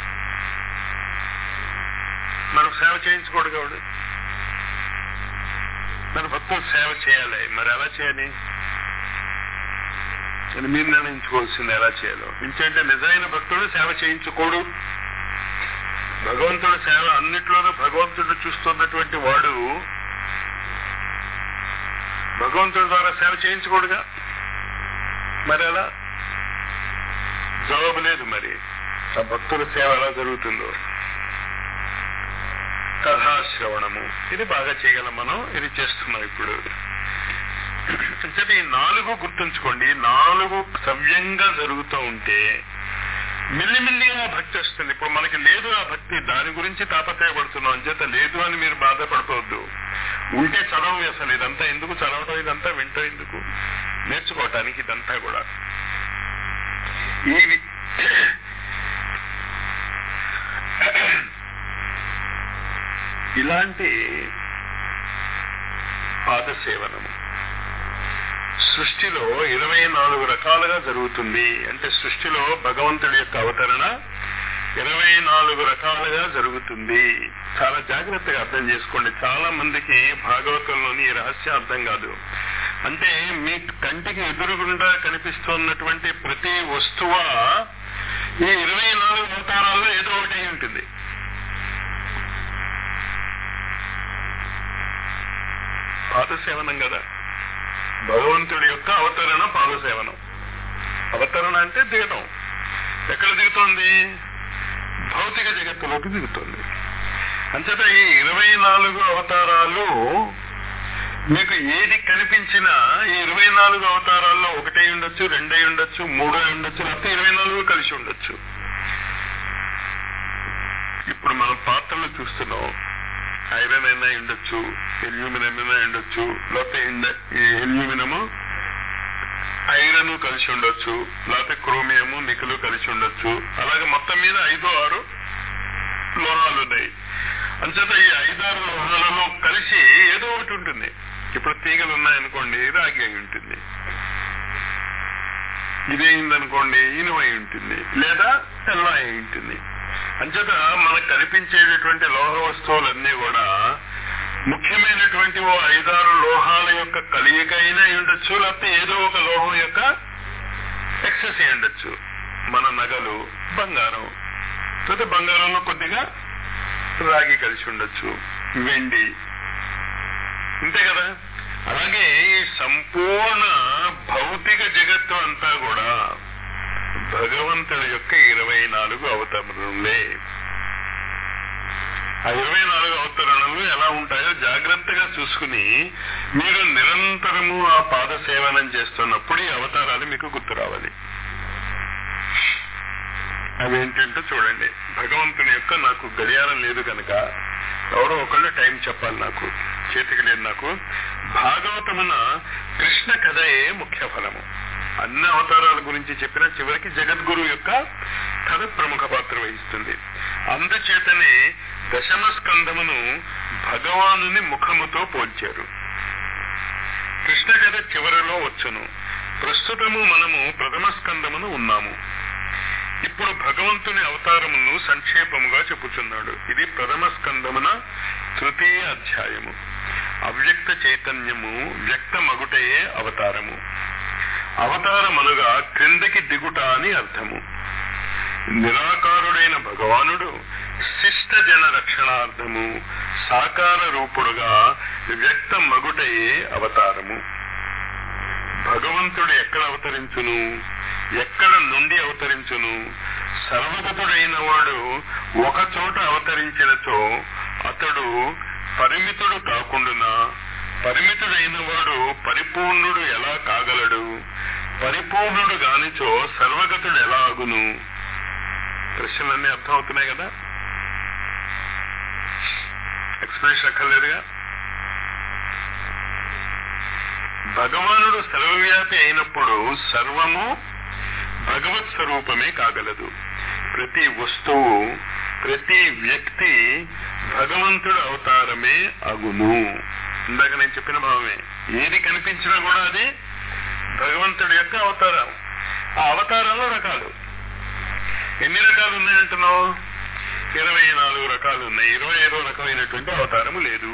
మనం సేవ చేయించుకోడు కావుడు మన భక్తులు సేవ చేయాలి మరి ఎలా చేయాలి అని మీరు నిర్ణయించుకోవాల్సింది ఎలా చేయాలో ఇంకేంటే నిజమైన భక్తుడు సేవ చేయించుకోడు భగవంతుడు సేవ అన్నిట్లోనూ భగవంతుడు చూస్తున్నటువంటి వాడు భగవంతుడి ద్వారా సేవ చేయించుకోడుగా మరి ఎలా జవాబు లేదు మరి ఆ భక్తుల సేవ ఎలా జరుగుతుందో కథాశ్రవణము ఇది బాగా చేయగలం మనం ఇది చేస్తున్నాం ఇప్పుడు అంటే ఈ నాలుగు గుర్తుంచుకోండి నాలుగు సవ్యంగా జరుగుతూ ఉంటే మిల్లిమిల్లిగా భక్తి వస్తుంది ఇప్పుడు మనకి లేదు ఆ భక్తి దాని గురించి తాపత్రయపడుతున్నాం అంచేత లేదు అని మీరు బాధపడుకోవద్దు ఉంటే చదవం అసలు ఇదంతా ఎందుకు చదవటం ఇదంతా వింటం ఎందుకు నేర్చుకోవటానికి ఇదంతా కూడా ఈ ఇలాంటి పాదసేవనము సృష్టిలో ఇరవై నాలుగు రకాలుగా జరుగుతుంది అంటే సృష్టిలో భగవంతుడి యొక్క అవతరణ ఇరవై నాలుగు రకాలుగా జరుగుతుంది చాలా జాగ్రత్తగా అర్థం చేసుకోండి చాలా మందికి భాగవతంలోని ఈ రహస్యం అర్థం కాదు అంటే మీ కంటికి ఎదురుగుండా కనిపిస్తున్నటువంటి ప్రతి వస్తువ ఈ ఇరవై నాలుగు అవతారాల్లో ఏదో ఒకటి అయి ఉంటుంది పాదసేవనం కదా భగవంతుడి యొక్క అవతరణ పాదసేవనం అవతరణ అంటే దిగటం ఎక్కడ దిగుతోంది భౌతిక జగత్తులోకి దిగుతోంది అంచేత ఈ ఇరవై నాలుగు అవతారాలు మీకు ఏది కనిపించినా ఈ ఇరవై నాలుగు అవతారాల్లో ఒకటే ఉండొచ్చు రెండై ఉండొచ్చు మూడో ఉండొచ్చు లేకపోతే ఇరవై నాలుగు కలిసి ఉండొచ్చు ఇప్పుడు మనం పాత్రలు చూస్తున్నాం ఐరన్ అయినా ఉండొచ్చు ఎల్యూమినియం అయినా ఉండొచ్చు లేకపోతే ఎల్యూమినియము ఐరన్ కలిసి ఉండొచ్చు లేకపోతే క్రోమియము నికులు కలిసి ఉండొచ్చు అలాగే మొత్తం మీద ఐదు ఆరు లోహాలు ఉన్నాయి అంచేత ఈ ఐదారు లోహాలలో కలిసి ఏదో ఒకటి ఉంటుంది ఇప్పుడు తీగలు ఉన్నాయనుకోండి రాగి అయి ఉంటుంది ఇదేందనుకోండి ఇనుమై ఉంటుంది లేదా తెల్ల అయి ఉంటుంది అంచేత మనకు కనిపించేటటువంటి లోహ వస్తువులన్నీ కూడా ముఖ్యమైనటువంటి ఓ ఐదారు లోహాల యొక్క కలయిక అయినా ఉండొచ్చు లేకపోతే ఏదో ఒక లోహం యొక్క ఎక్సెస్ అయి ఉండొచ్చు మన నగలు బంగారం లేకపోతే బంగారంలో కొద్దిగా రాగి కలిసి ఉండొచ్చు వెండి అంతే కదా అలాగే ఈ సంపూర్ణ భౌతిక జగత్తు అంతా కూడా భగవంతుడి యొక్క ఇరవై నాలుగు అవతరణలే ఆ ఇరవై నాలుగు అవతరణలు ఎలా ఉంటాయో జాగ్రత్తగా చూసుకుని మీరు నిరంతరము ఆ పాద సేవనం చేస్తున్నప్పుడు ఈ అవతారాలు మీకు గుర్తు రావాలి అవేంటంటే చూడండి భగవంతుని యొక్క నాకు గడియారం లేదు కనుక ఎవరో ఒకళ్ళు టైం చెప్పాలి నాకు చేతికి లేదు నాకు భాగవతమున కృష్ణ కథయే ముఖ్య ఫలము అన్ని అవతారాల గురించి చెప్పిన చివరికి జగద్గురు యొక్క కథ ప్రముఖ పాత్ర వహిస్తుంది అందుచేతనే దశమ స్కంధమును భగవానుని ముఖముతో పోల్చారు కృష్ణ కథ చివరిలో వచ్చును ప్రస్తుతము మనము ప్రథమ స్కంధమును ఉన్నాము ఇప్పుడు భగవంతుని అవతారమును సంక్షేపముగా చెప్పుచున్నాడు ఇది ప్రథమ స్కందమున తృతీయ అధ్యాయము అవ్యక్త చైతన్యము వ్యక్తమగుటయే అవతారము అవతారమనుగా క్రిందకి దిగుట అని అర్థము నిరాకారుడైన భగవానుడు శిష్ట జన రక్షణార్థము సాకార రూపుడుగా వ్యక్త మగుటయే అవతారము భగవంతుడు ఎక్కడ అవతరించును ఎక్కడ నుండి అవతరించును సర్వగతుడైన వాడు ఒక చోట అవతరించినచో అతడు పరిమితుడు కాకుండా పరిమితుడైన వాడు పరిపూర్ణుడు ఎలా కాగలడు పరిపూర్ణుడు గానిచో సర్వగతుడు ఎలా అగును ప్రశ్నలన్నీ అర్థం అవుతున్నాయి కదా ఎక్స్ప్లెనేషన్ అక్కర్లేదుగా భగవానుడు సర్వవ్యాపి అయినప్పుడు సర్వము భగవత్ స్వరూపమే కాగలదు ప్రతి వస్తువు ప్రతి వ్యక్తి భగవంతుడు అవతారమే అగును ఇందాక నేను చెప్పిన భావమే ఏది కనిపించినా కూడా అది భగవంతుడి యొక్క అవతారం ఆ అవతారంలో రకాలు ఎన్ని రకాలు ఉన్నాయంటున్నావు ఇరవై నాలుగు రకాలు ఉన్నాయి ఇరవై ఐదో రకమైనటువంటి అవతారము లేదు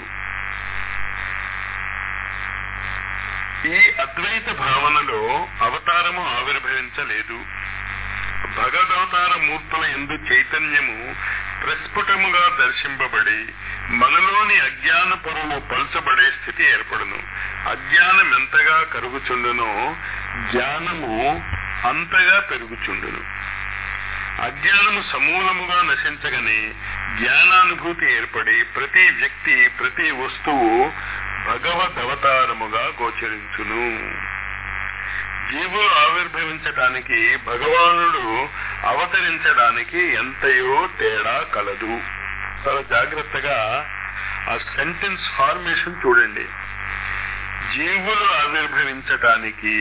ఈ అద్వైత భావనలో అవతారము ఆవిర్భవించలేదు భగవదవతార మూర్తుల ఎందు చైతన్యము ప్రస్ఫుటముగా దర్శింపబడి మనలోని అజ్ఞాన పొరము పల్చబడే స్థితి ఏర్పడును అజ్ఞానం ఎంతగా కరుగుచుండునో జ్ఞానము అంతగా పెరుగుచుండును అజ్ఞానము సమూలముగా నశించగానే జ్ఞానానుభూతి ఏర్పడి ప్రతి వ్యక్తి ప్రతి వస్తువు భగవద్ అవతారముగా గోచరించును జీవులు ఆవిర్భవించటానికి భగవానుడు అవతరించడానికి ఎంతయో తేడా కలదు చాలా జాగ్రత్తగా ఆ సెంటెన్స్ ఫార్మేషన్ చూడండి జీవులు ఆవిర్భవించటానికి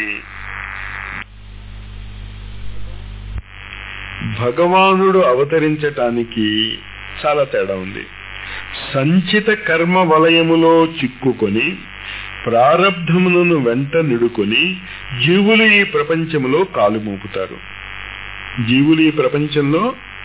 భగవానుడు అవతరించటానికి చాలా తేడా ఉంది సంచిత కర్మ వలయములో చిక్కుకొని ప్రారబ్ధములను వెంట నిడుకొని జీవులు ఈ ప్రపంచములో కాలు మోపుతారు జీవులు ఈ ప్రపంచంలో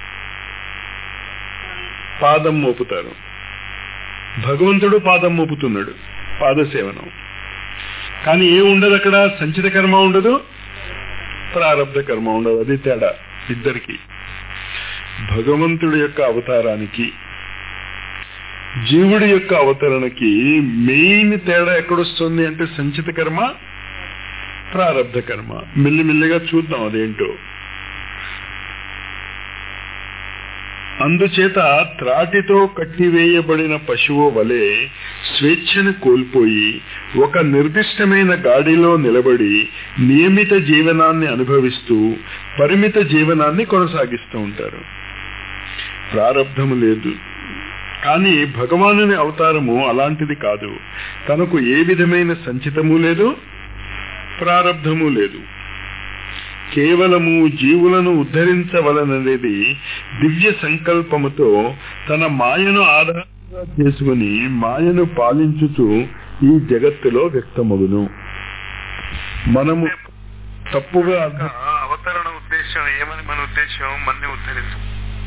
పాదం మోపుతారు భగవంతుడు పాదం మోపుతున్నాడు పాదసేవనం కానీ ఏ ఉండదు అక్కడ సంచిత కర్మ ఉండదు ప్రారబ్ధ కర్మ ఉండదు అది తేడా ఇద్దరికి భగవంతుడి యొక్క అవతారానికి జీవుడి యొక్క అవతరణకి మెయిన్ తేడా ఎక్కడొస్తుంది అంటే సంచిత కర్మ ప్రారబ్ధ కర్మ మెల్లిమెల్లిగా చూద్దాం అదేంటో అందుచేత త్రాటితో కట్టివేయబడిన పశువు వలె స్వేచ్ఛను కోల్పోయి ఒక నిర్దిష్టమైన గాడిలో నిలబడి నియమిత జీవనాన్ని అనుభవిస్తూ పరిమిత జీవనాన్ని కొనసాగిస్తూ ఉంటారు ప్రారంధము లేదు కానీ భగవానుని అవతారము అలాంటిది కాదు తనకు ఏ విధమైన సంచితము లేదు ప్రారంధము లేదు కేవలము జీవులను ఉద్ధరించవలననేది దివ్య సంకల్పముతో తన మాయను ఆధారంగా చేసుకుని మాయను పాలించుతూ ఈ జగత్తులో వ్యక్తమగును మనము తప్పుగా అర్థం అవతరణ ఉద్దేశం ఏమని మన ఉద్దేశం మన్ని ఉద్ధరించు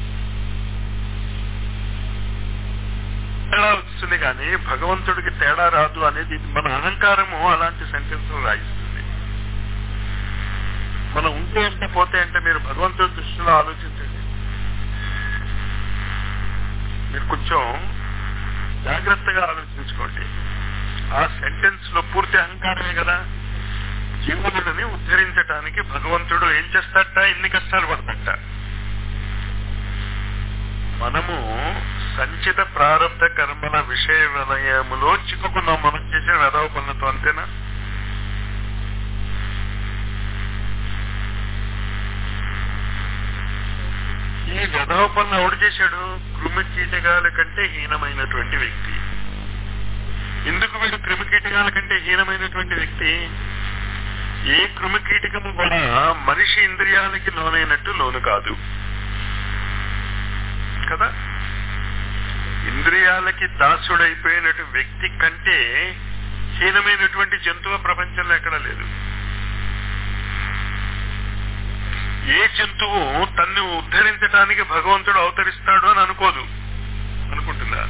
తేడా వస్తుంది కానీ భగవంతుడికి తేడా రాదు అనేది మన అహంకారము అలాంటి సెంటెన్స్ రాయిస్తుంది మనం ఉంటే అంటే పోతే అంటే మీరు భగవంతుడి దృష్టిలో ఆలోచించండి మీరు కొంచెం జాగ్రత్తగా ఆలోచించుకోండి ఆ సెంటెన్స్ లో పూర్తి అహంకారమే కదా జీవులని ఉద్ధరించడానికి భగవంతుడు ఏం చేస్తాట ఎన్ని కష్టాలు పడతాట మనము సంచిత ప్రారంభ కర్మల విషయ విలయములో చిక్కుకున్నాం మనం చేసిన వెదవ పనులతో అంతేనా ఈ వెధవ పనులు ఎవడు చేశాడు క్రిమి కీటకాల కంటే హీనమైనటువంటి వ్యక్తి ఎందుకు వీడు క్రిమి కీటకాల కంటే హీనమైనటువంటి వ్యక్తి ఏ క్రిమి కీటకము కూడా మనిషి ఇంద్రియాలకి లోనైనట్టు లోను కాదు కదా ఇంద్రియాలకి దాసుడైపోయినటు వ్యక్తి కంటే హీనమైనటువంటి జంతువు ప్రపంచంలో ఎక్కడ లేదు ఏ జంతువు తన్ను ఉద్ధరించడానికి భగవంతుడు అవతరిస్తాడు అని అనుకోదు అనుకుంటుందా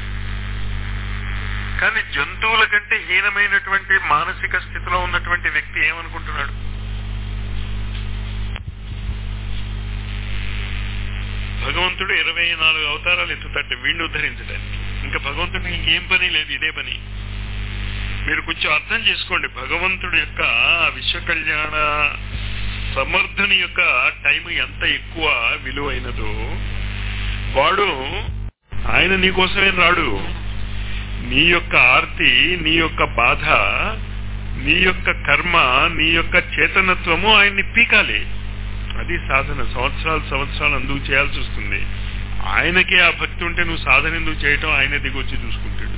కానీ జంతువుల కంటే హీనమైనటువంటి మానసిక స్థితిలో ఉన్నటువంటి వ్యక్తి ఏమనుకుంటున్నాడు భగవంతుడు ఇరవై నాలుగు అవతారాలు ఎత్తుతాడు వీడిని ఉద్ధరించడానికి ఇంకా భగవంతుడికి ఇంకేం పని లేదు ఇదే పని మీరు కొంచెం అర్థం చేసుకోండి భగవంతుడి యొక్క విశ్వ కళ్యాణ సమర్థుని యొక్క టైం ఎంత ఎక్కువ విలువైనదో వాడు ఆయన నీకోసమే రాడు నీ యొక్క ఆర్తి నీ యొక్క బాధ నీ యొక్క కర్మ నీ యొక్క చేతనత్వము ఆయన్ని పీకాలి అది సాధన సంవత్సరాలు సంవత్సరాలు అందుకు చేయాల్సి వస్తుంది ఆయనకే ఆ భక్తి ఉంటే నువ్వు సాధన ఎందుకు చేయటం ఆయన దిగొచ్చి చూసుకుంటాడు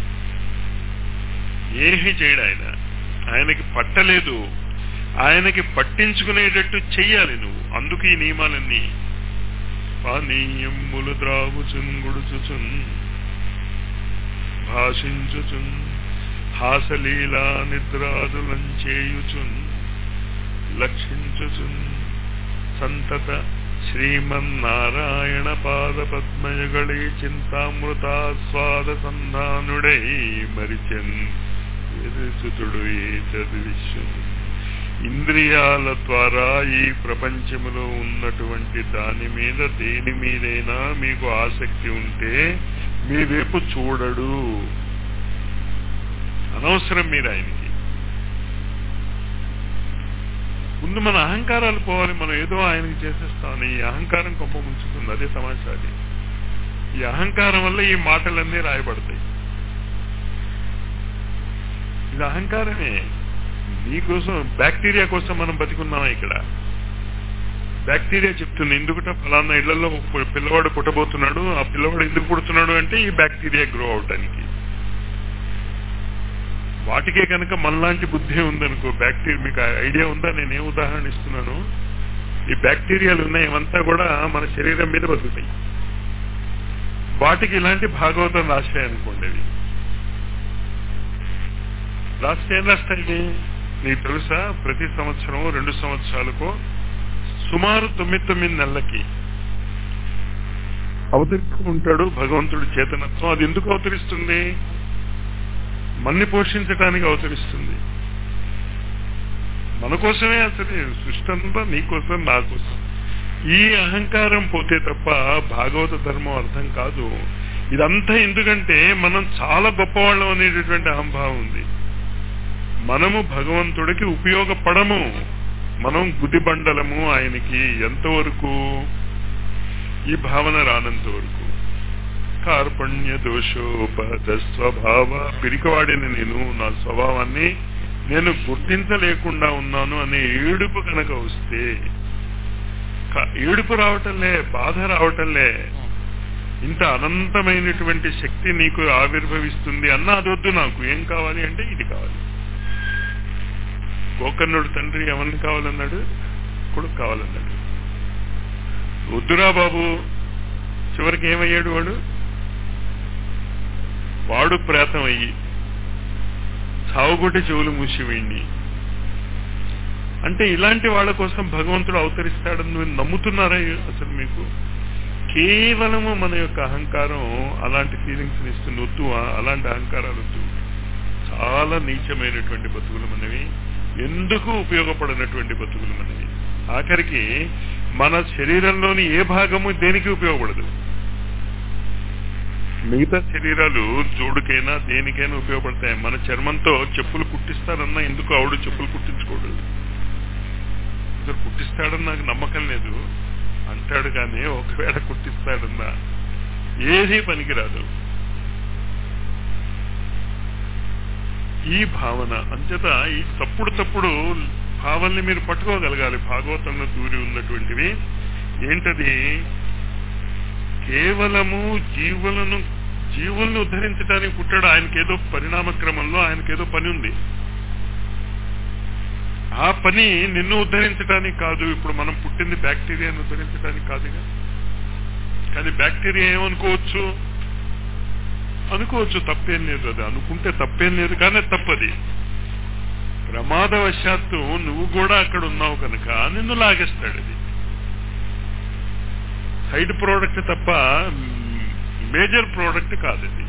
ఏమీ చేయడు ఆయన ఆయనకి పట్టలేదు ఆయనకి పట్టించుకునేటట్టు చెయ్యాలి నువ్వు అందుకు ఈ నియమాలన్నీ పానీయములు ద్రాగుచున్ గుడుచుచున్ భాషించుచున్ హాసలీలా నిద్రాదులం చేయుచున్ లక్షించుచున్ సంతత శ్రీమన్నారాయణ పాద పద్మయుగళే చింతామృతాస్వాద సంధానుడై మరిచెన్ ఎదుసుతుడు ఏతది విశ్వం ఇంద్రియాల ద్వారా ఈ ప్రపంచములో ఉన్నటువంటి దాని మీద దేని మీదైనా మీకు ఆసక్తి ఉంటే మీ వైపు చూడడు అనవసరం మీరు ఆయనకి ముందు మన అహంకారాలు పోవాలి మనం ఏదో ఆయనకి చేసేస్తామని ఈ అహంకారం కొంప ముంచుతుంది అదే సమాచారం ఈ అహంకారం వల్ల ఈ మాటలన్నీ రాయబడతాయి ఇది అహంకారమే నీకోసం బ్యాక్టీరియా కోసం మనం బతికున్నామా ఇక్కడ బ్యాక్టీరియా చెప్తుంది ఎందుకుట ఫలానా ఇళ్లలో పిల్లవాడు పుట్టబోతున్నాడు ఆ పిల్లవాడు ఎందుకు పుడుతున్నాడు అంటే ఈ బ్యాక్టీరియా గ్రో అవటానికి వాటికే కనుక మనలాంటి బుద్ధి ఉందనుకో బ్యాక్టీరియా మీకు ఐడియా ఉందా నేను ఏ ఉదాహరణ ఇస్తున్నాను ఈ బ్యాక్టీరియాలు ఉన్నాయి ఇవంతా కూడా మన శరీరం మీద బతుకుతాయి వాటికి ఇలాంటి భాగవతం రాస్తాయి అనుకోండి అవి రాస్తే ఏం రాస్తాయి నీకు తెలుసా ప్రతి సంవత్సరం రెండు సంవత్సరాలకు సుమారు తొమ్మిది తొమ్మిది నెలలకి అవతరిస్తుంటాడు భగవంతుడి చేతనత్వం అది ఎందుకు అవతరిస్తుంది మన్ని పోషించడానికి అవతరిస్తుంది మన కోసమే అసలు సృష్టి అంతా నీకోసం నా కోసం ఈ అహంకారం పోతే తప్ప భాగవత ధర్మం అర్థం కాదు ఇదంతా ఎందుకంటే మనం చాలా గొప్పవాళ్ళం అనేటటువంటి అహంభావం ఉంది మనము భగవంతుడికి ఉపయోగపడము మనం గుదిబండలము ఆయనకి ఎంతవరకు ఈ భావన రానంత వరకు కార్పణ్య దోషోపహత స్వభావ పిరికవాడిన నేను నా స్వభావాన్ని నేను గుర్తించలేకుండా ఉన్నాను అనే ఏడుపు కనుక వస్తే క- ఏడుపు రావటంలే బాధ రావటంలే ఇంత అనంతమైనటువంటి శక్తి నీకు ఆవిర్భవిస్తుంది అన్న అదొద్దు నాకు ఏం కావాలి అంటే ఇది కావాలి గోకర్ణుడు తండ్రి ఎవరిని కావాలన్నాడు కొడుకు కావాలన్నాడు వద్దురా బాబు చివరికి ఏమయ్యాడు వాడు వాడు ప్రేతం అయ్యి చావుగొట్టి చెవులు మూసివేయండి అంటే ఇలాంటి వాళ్ళ కోసం భగవంతుడు అవతరిస్తాడని నువ్వు నమ్ముతున్నారా అసలు మీకు కేవలము మన యొక్క అహంకారం అలాంటి ఫీలింగ్స్ ఇస్తుంది వద్దు ఆ- అలాంటి అహంకారాలు వద్దు చాలా నీచమైనటువంటి బతుకులు మనవి ఎందుకు ఉపయోగపడినటువంటి బతుకులు మనవి ఆఖరికి మన శరీరంలోని ఏ భాగము దేనికి ఉపయోగపడదు మిగతా శరీరాలు జోడుకైనా దేనికైనా ఉపయోగపడతాయి మన చర్మంతో చెప్పులు కుట్టిస్తారన్నా ఎందుకు ఆవిడ చెప్పులు కుట్టించుకోడు ఇద్దరు కుట్టిస్తాడని నాకు నమ్మకం లేదు అంటాడు కానీ ఒకవేళ కుట్టిస్తాడన్నా ఏది పనికిరాదు ఈ భావన అంచేత ఈ తప్పుడు తప్పుడు భావనని మీరు పట్టుకోగలగాలి భాగవతంలో దూరి ఉన్నటువంటివి ఏంటది కేవలము జీవులను జీవుల్ని ఉద్ధరించడానికి పుట్టాడు ఆయనకేదో పరిణామ క్రమంలో ఆయనకేదో పని ఉంది ఆ పని నిన్ను ఉద్ధరించడానికి కాదు ఇప్పుడు మనం పుట్టింది బ్యాక్టీరియాను ఉద్ధరించడానికి కాదుగా కానీ బ్యాక్టీరియా ఏమనుకోవచ్చు అనుకోవచ్చు తప్పేం లేదు అది అనుకుంటే తప్పేం లేదు కానీ తప్పది ప్రమాదవశాత్తు నువ్వు కూడా అక్కడ ఉన్నావు కనుక నిన్ను లాగేస్తాడు అది సైడ్ ప్రోడక్ట్ తప్ప మేజర్ ప్రోడక్ట్ కాదు ఇది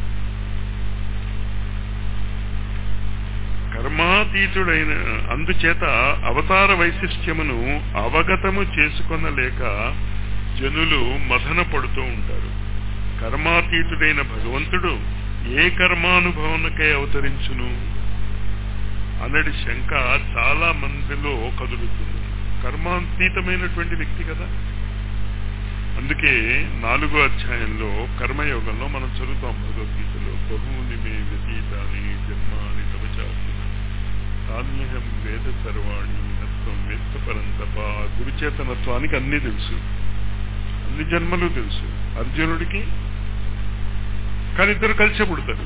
కర్మాతీతుడైన అందుచేత అవతార వైశిష్ట్యమును అవగతము చేసుకొనలేక జనులు మదన పడుతూ ఉంటారు కర్మాతీతుడైన భగవంతుడు ఏ కర్మానుభవనకై అవతరించును అన్నటి శంక చాలా మందిలో కదులుతుంది కర్మాతీతమైనటువంటి వ్యక్తి కదా అందుకే నాలుగో అధ్యాయంలో కర్మయోగంలో మనం చదువుతాం భగవద్గీతలో బహుని మే వ్యతీతాని జన్మాని తవచార్జున తాన్యహం వేద సర్వాణి నత్వం వేత్త పరంతప గురుచేతనత్వానికి అన్నీ తెలుసు అన్ని జన్మలు తెలుసు అర్జునుడికి కానీ ఇద్దరు కలిసే పుడతారు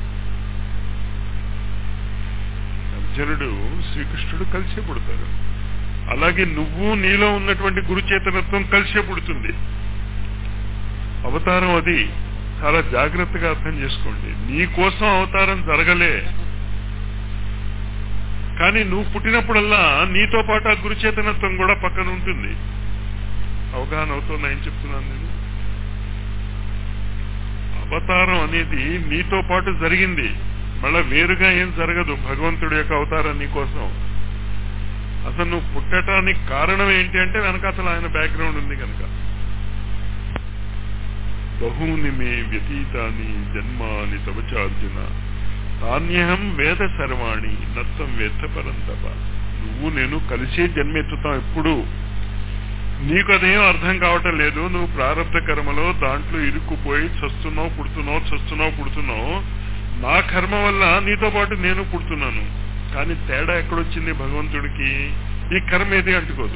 అర్జునుడు శ్రీకృష్ణుడు కలిసే పుడతారు అలాగే నువ్వు నీలో ఉన్నటువంటి గురుచేతనత్వం కలిసే పుడుతుంది అవతారం అది చాలా జాగ్రత్తగా అర్థం చేసుకోండి నీ కోసం అవతారం జరగలే కానీ నువ్వు పుట్టినప్పుడల్లా నీతో పాటు ఆ గురుచేతనత్వం కూడా పక్కన ఉంటుంది అవగాహన అవుతున్నా ఏం చెప్తున్నాను నేను అవతారం అనేది నీతో పాటు జరిగింది మళ్ళా వేరుగా ఏం జరగదు భగవంతుడి యొక్క అవతారం నీ కోసం అసలు నువ్వు పుట్టడానికి కారణం ఏంటి అంటే వెనకాతల ఆయన బ్యాక్గ్రౌండ్ ఉంది కనుక బహూని మే వ్యతీతాని జన్మాని తవచార్జున తాన్యహం వేద సర్వాణి నత్తం వేద పరంతప నువ్వు నేను కలిసే జన్మెత్తుతాం ఎప్పుడు నీకు అదేం అర్థం కావటం లేదు నువ్వు ప్రారంభ కర్మలో దాంట్లో ఇరుక్కుపోయి చస్తున్నావు పుడుతున్నావు చస్తున్నావు పుడుతున్నావు నా కర్మ వల్ల నీతో పాటు నేను పుడుతున్నాను కానీ తేడా ఎక్కడొచ్చింది భగవంతుడికి ఈ కర్మ ఏది అంటుకోదు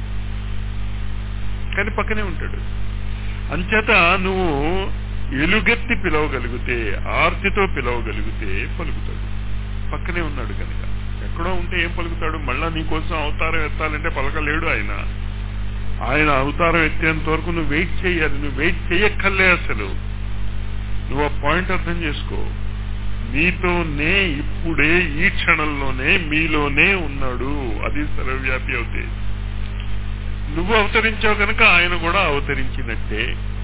కానీ పక్కనే ఉంటాడు అంచేత నువ్వు ఎలుగెత్తి పిలవగలిగితే ఆర్తితో పిలవగలిగితే పలుకుతాడు పక్కనే ఉన్నాడు కనుక ఎక్కడో ఉంటే ఏం పలుకుతాడు మళ్ళా నీకోసం అవతారం ఎత్తాలంటే పలకలేడు ఆయన ఆయన అవతారం ఎత్తేంత వరకు నువ్వు వెయిట్ చేయాలి నువ్వు వెయిట్ చేయక్కర్లే అసలు నువ్వు ఆ పాయింట్ అర్థం చేసుకో మీతోనే ఇప్పుడే ఈ క్షణంలోనే మీలోనే ఉన్నాడు అది సర్వవ్యాపి అవుతే నువ్వు అవతరించావు కనుక ఆయన కూడా అవతరించినట్టే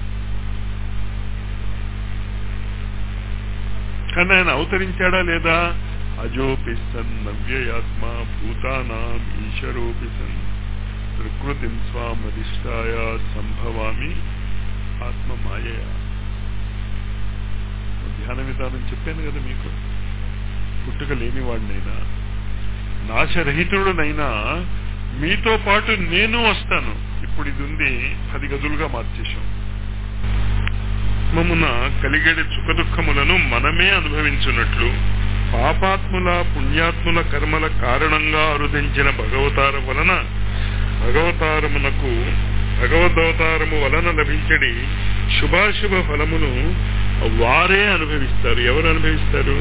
కానీ ఆయన అవతరించాడా లేదా అజోపిసన్ నవ్యయాత్మ భూతానాం ఈశ్వరోపిసన్ ప్రకృతిం స్వామధిష్టాయ సంభవామి ఆత్మ మాయయా ధ్యాన విధానం చెప్పాను కదా మీకు పుట్టుక లేనివాడినైనా నాశరహితుడునైనా మీతో పాటు నేను వస్తాను ఇప్పుడు ఇది ఉంది పది గదులుగా మార్చేశాం ఆత్మమున కలిగేటి సుఖదుఖములను మనమే అనుభవించున్నట్లు పాపాత్ముల పుణ్యాత్ముల కర్మల కారణంగా అరుదించిన భగవతార వలన భగవతారమునకు భగవదవతారము వలన లభించడి శుభాశుభ ఫలమును వారే అనుభవిస్తారు ఎవరు అనుభవిస్తారు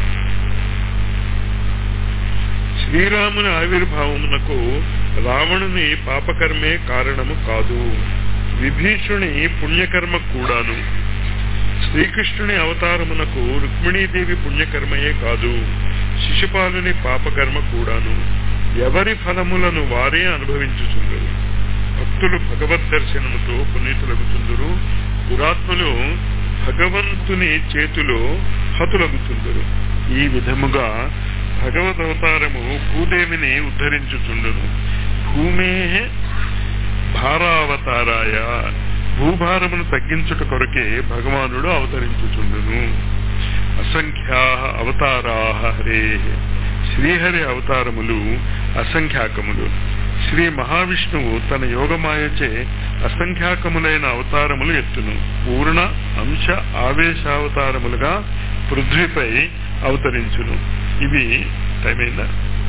శ్రీరాముని ఆవిర్భావమునకు రావణుని పాపకర్మే కారణము కాదు విభీషుని పుణ్యకర్మ కూడాను శ్రీకృష్ణుని అవతారమునకు రుక్మిణీదేవి పుణ్యకర్మయే కాదు శిశుపాలుని పాపకర్మ కూడాను ఎవరి ఫలములను వారే అనుభవించుచుందరు భక్తులు భగవద్ దర్శనముతో పునీతులగుతుందరు పురాత్ములు భగవంతుని చేతిలో హతులగుతుందరు ఈ విధముగా భగవదవతారము భూదేవిని ఉద్ధరించుచుండును భూమే భారావతారాయ భూభారమును తగ్గించుట కొరకే భగవానుడు అవతరించుచుండును అసంఖ్యా అవతారా హరే శ్రీహరి అవతారములు అసంఖ్యాకములు శ్రీ మహావిష్ణువు తన యోగమాయచే అసంఖ్యాకములైన అవతారములు ఎత్తును పూర్ణ అంశ ఆవేశావతారములుగా పృథ్వీపై అవతరించును ఇవి టైం అయిందా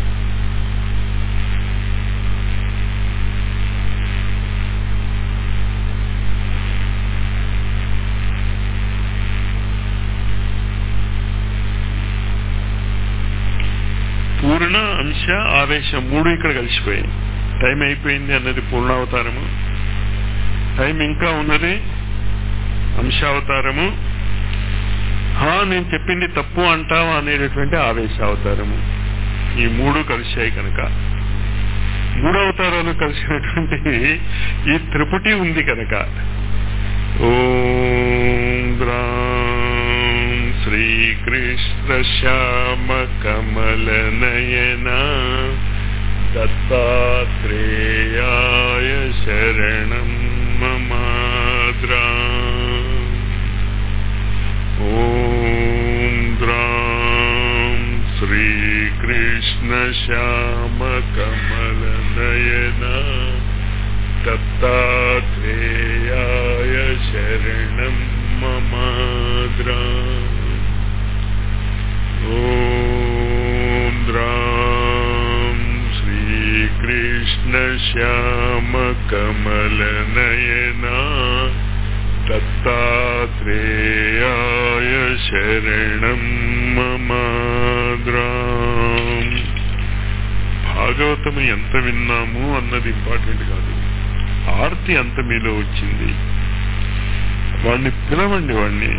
పూర్ణ అంశ ఆవేశం మూడు ఇక్కడ కలిసిపోయాయి టైం అయిపోయింది అన్నది పూర్ణావతారము టైం ఇంకా ఉన్నది అంశావతారము హా నేను చెప్పింది తప్పు అంటావా అనేటటువంటి ఆవేశావతారము ఈ మూడు కలిశాయి కనుక మూడు అవతారాలు కలిసినటువంటి ఈ త్రిపుటి ఉంది కనుక ఓం ద్రాం శ్రీకృష్ణ శ్యామ కమల నయన దత్తాత్రేయాయ శరణం మమాద్రా ఓం ద్రాం శ్రీకృష్ణ శ్యామ కమల నయన దత్తాత్రేయాయ శరణం మమాద్రా ఓం ద్రాం శ్రీకృష్ణ శ్యామ కమల నయన దత్తాత్రేయాయ శరణం మమాద్రా భాగవతము ఎంత విన్నాము అన్నది ఇంపార్టెంట్ కాదు ఆర్తి అంత మీలో వచ్చింది వాణ్ణి పిలవండి వాణ్ణి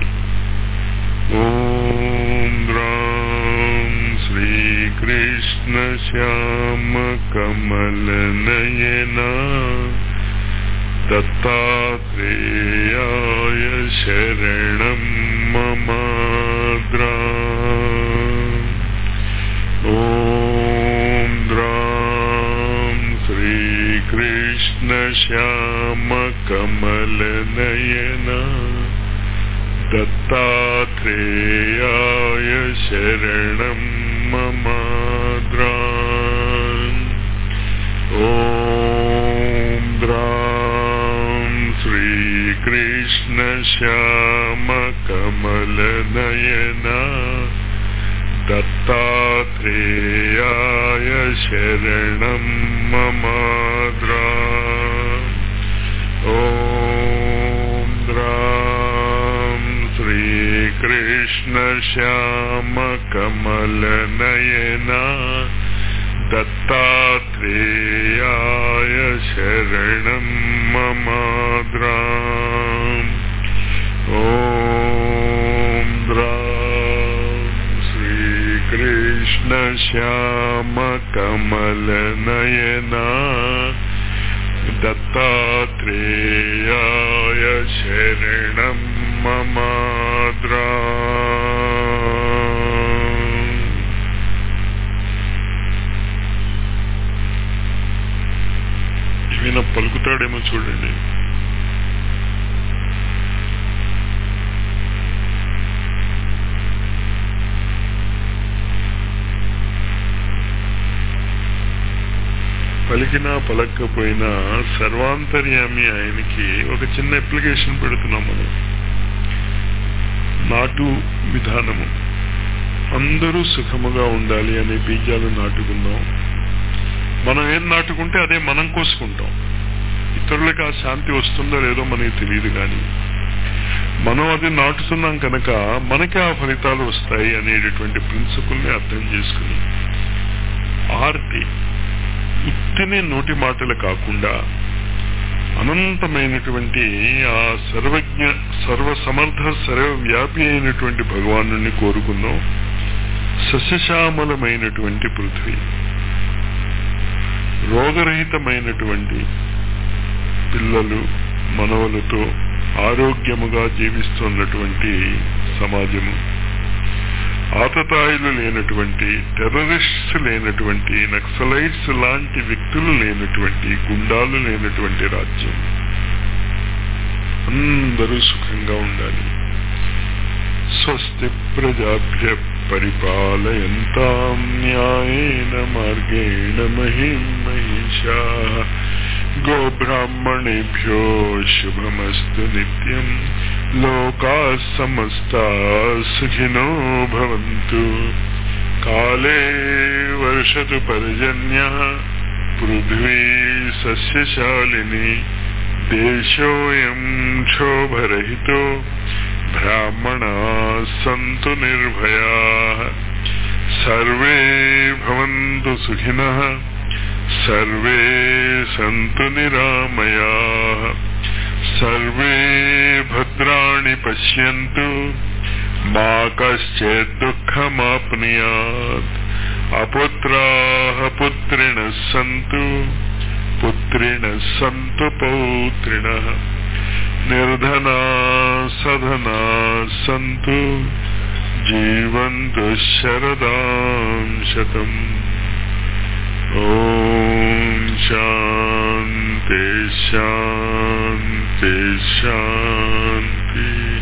ఓం రాం శ్రీకృష్ణ శ్యామ కమల నయన దత్తాత్రేయాయ శరణం మమాద్రా ఓం ద్రాం శ్రీకృష్ణ శ్యామ కమల నయన దత్తాత్రేయాయ శరణం మమాద్రా ఓం ద్రాం శ్రీకృష్ణ శ్యామ కమల నయన దత్తాత్రేయాయ శరణం మమాద్రా ఓం ద్రాం శ్రీకృష్ణ శ్యామ కమల నయన దత్తాత్రేయాయ శరణం మమాద్రా ఓం ద్రాం శ్రీకృష్ణ శ్యామ కమల నయన దత్తాత్రేయాయ శరణం మమాద్రా ఈయన పలుకుతాడేమో చూడండి పలికినా పలక్కపోయినా సర్వాంతర్యామి ఆయనకి ఒక చిన్న అప్లికేషన్ పెడుతున్నాం మనం నాటు విధానము అందరూ సుఖముగా ఉండాలి అనే బీజాలు నాటుకుందాం మనం ఏం నాటుకుంటే అదే మనం కోసుకుంటాం ఇతరులకు ఆ శాంతి వస్తుందో లేదో మనకి తెలియదు కానీ మనం అది నాటుతున్నాం కనుక మనకి ఆ ఫలితాలు వస్తాయి అనేటటువంటి ప్రిన్సిపుల్ని అర్థం చేసుకుని ఆర్తి ఉత్తిని నోటి మాటలు కాకుండా అనంతమైనటువంటి ఆ సర్వజ్ఞ సర్వసమర్థ సర్వవ్యాపి అయినటువంటి భగవాను కోరుకుందాం సస్యశ్యామలమైనటువంటి పృథ్వీ రోగరహితమైనటువంటి పిల్లలు మనవలతో ఆరోగ్యముగా జీవిస్తున్నటువంటి సమాజము ఆతతాయిలు లేనటువంటి టెర్రరిస్ట్స్ లేనటువంటి నక్సలైట్స్ లాంటి వ్యక్తులు లేనటువంటి గుండాలు లేనటువంటి రాజ్యం అందరూ సుఖంగా ఉండాలి స్వస్తి ప్రజాభ్య పరిపాలయంతాం న్యాయేన మార్గేణ మహిం మహిషా గోబ్రాహ్మణేభ్యో శుభమస్తు నిత్యం లోకా సమస్తా సుఖినో భవంతు కాలే వర్షతు పర్జన్య పృథ్వీ సస్యశాలిని దేశోయం క్షోభరహితో బ్రాహ్మణా సంతు నిర్భయా సర్వే భవంతు సుఖినః సర్వే సంతు నిరామయా సర్వే భద్రాణి పశ్యంతు మా కశ్చిత్ దుఃఖమాప్నుయాత్ అపుత్రాः పుత్రిణः సంతు పుత్రిణः సంతు పౌత్రిణः నిర్ధనా సధనా సంతు జీవంతు శరదాం శతం ఓం శాంతి శాంతి శాంతి